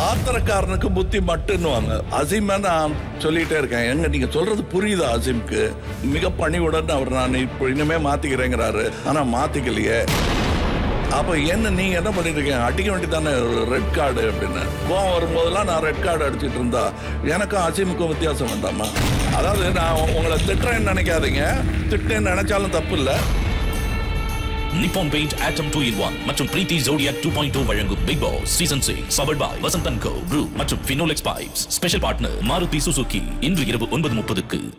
ஆத்திரக்காரனுக்கு புத்தி மட்டுன்னுவாங்க அசீமை நான் சொல்லிட்டே இருக்கேன் எங்க நீங்க சொல்றது புரியுதா அசீம்க்கு மிக பணிவுடன் அவர் நான் இப்போ இனிமே மாத்திக்கிறேங்கிறாரு ஆனா மாத்திக்கலையே அப்ப என்ன நீங்க என்ன பண்ணிட்டு இருக்கீங்க அடிக்க வேண்டியதானே ரெட் கார்டு அப்படின்னு கோவம் வரும்போதெல்லாம் நான் ரெட் கார்டு அடிச்சிட்டு இருந்தா எனக்கும் அசீமுக்கும் வித்தியாசம் வேண்டாமா அதாவது நான் உங்களை திட்டுறேன்னு நினைக்காதீங்க திட்டுன்னு நினைச்சாலும் தப்பு இல்லை நிப்பான் பெயிண்ட் ஆட்டம் டூ இன் ஒன் மற்றும் Preethi Zodiac two point two வழங்கும் Bigg Boss season six powered by Vasanthan co Bru மற்றும் Finolex pipes special partner Maruti Suzuki இன்று இரவு ஒன்பது முப்பதுக்கு